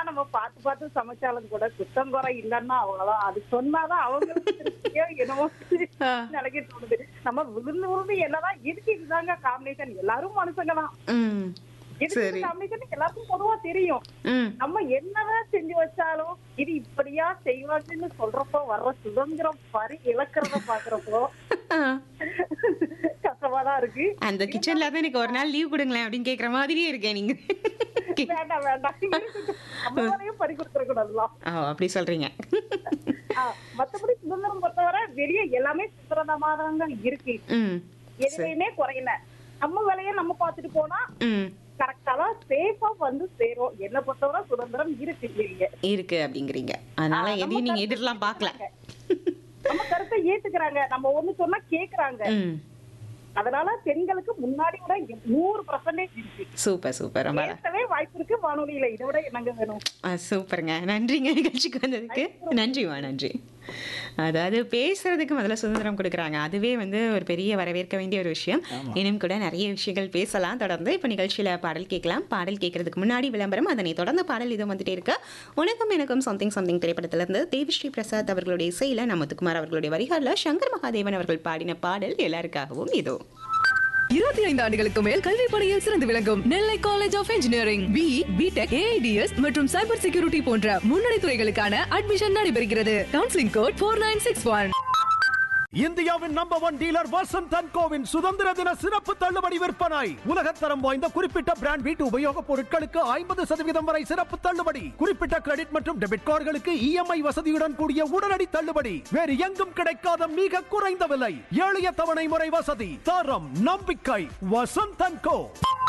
என்னதான் நம்ம பார்த்து பார்த்து சமைச்சாலும் கூட குத்தம் குறை இல்லைன்னா அவ்வளவுதான் அது சொன்னாதான் அவங்களுக்கு திருப்தியோ என்னமோ ஆ. நினைக்க தோணுது நம்ம விருந்து விருந்து என்னதான் இதுக்கு இதுதாங்க காம்பினேஷன் எல்லாரும் மனுஷங்க தான் ம் இதுக்கு சரி. காம்பினேஷன் எல்லாருக்கும் பொதுவா தெரியும் ம் நம்ம என்னதான் செஞ்சு வச்சாலும் இது இப்படியா செய்வாங்கன்னு சொல்றப்போ வர்ற சுதந்திரம் பறி இழக்கிறத பாக்குறப்போ ஆ. கஷ்டமாதான் இருக்கு அந்த கிச்சன்ல தான் எனக்கு ஒரு நாள் லீவ் கொடுங்களேன் அப்படின்னு கேக்குற மாதிரியே இருக்கேன் நீங்க வேண்டாம் வேண்டாம் இருக்கட்டும். நம்ம வேலையும் பறி கொடுத்துட கூடாதுலாம் ஓ அப்படி சொல்றீங்க மத்தபடி சுதந்திரம் பொறுத்தவரை வெளியே எல்லாமே சுதந்திரமா தாங்க இருக்கு ம் எதுலையுமே குறையல நம்ம வேலையை நம்ம பார்த்துட்டு போனா ம் கரெக்டா தான் சேஃபா வந்து சேரும் என்ன பொறுத்தவரை சுதந்திரம் இருக்கு வெளியே இருக்கு அப்படிங்கிறீங்க அதனால ஆ, எதையும் நம்ம நீங்க எதிர்லாம் பார்க்கல நம்ம கருத்தை ஏத்துக்கிறாங்க நம்ம ஒண்ணு சொன்னா கேக்குறாங்க ம் அதனால பெண்களுக்கு முன்னாடி விட நூறு பர்சன்டேஜ் இருக்கு சூப்பர் சூப்பர் ரொம்ப பேசவே வாய்ப்பு இருக்கு வானொலியில இதை விட என்னங்க வேணும் ஆ, சூப்பருங்க நன்றிங்க நிகழ்ச்சிக்கு வந்ததுக்கு நன்றிம்மா நன்றி அதாவது பேசுறதுக்கு முதல்ல சுதந்திரம் கொடுக்குறாங்க அதுவே வந்து ஒரு பெரிய வரவேற்க வேண்டிய ஒரு விஷயம் இன்னும் கூட நிறைய விஷயங்கள் பேசலாம் தொடர்ந்து இப்போ நிகழ்ச்சியில் பாடல் கேட்கலாம் பாடல் கேட்கறதுக்கு முன்னாடி விளம்பரம் அதனை தொடர்ந்து பாடல் இது வந்துட்டே இருக்கு உனக்கும் எனக்கும் சம்திங் சம்திங் திரைப்படத்திலிருந்து தேவிஸ்ரீ பிரசாத் அவர்களுடைய இசையில் நம்ம முத்துக்குமார் அவர்களுடைய வரிகளில் சங்கர் மகாதேவன் அவர்கள் பாடின பாடல் எல்லாருக்காகவும் இதோ இருபத்தி ஐந்து ஆண்டுகளுக்கு மேல் கல்வி பணியில் சிறந்து விளங்கும் Nellai college of engineering B BTech AIDS மற்றும் சைபர் செக்யூரிட்டி போன்ற முன்னணி துறைகளுக்கான அட்மிஷன் நடைபெறுகிறது counselling code four nine six one இந்தியாவின் number one dealer Vasanth and கோவின் சுதந்திர தின சிறப்பு தள்ளுபடி விற்பனை உலகத்தரம் வாய்ந்த குறிப்பிட்ட பிராண்ட் வீட்டு உபயோகப் பொருட்களுக்கு ஐம்பது சதவீதம் வரை சிறப்பு தள்ளுபடி குறிப்பிட்ட கிரெடிட் மற்றும் டெபிட் கார்டுகளுக்கு இஎம்ஐ வசதியுடன் கூடிய உடனடி தள்ளுபடி வேறு எங்கும் கிடைக்காத மிக குறைந்த விலை எளிய தவணை முறை வசதி தரம் நம்பிக்கை வசந்த் அண்ட் கோ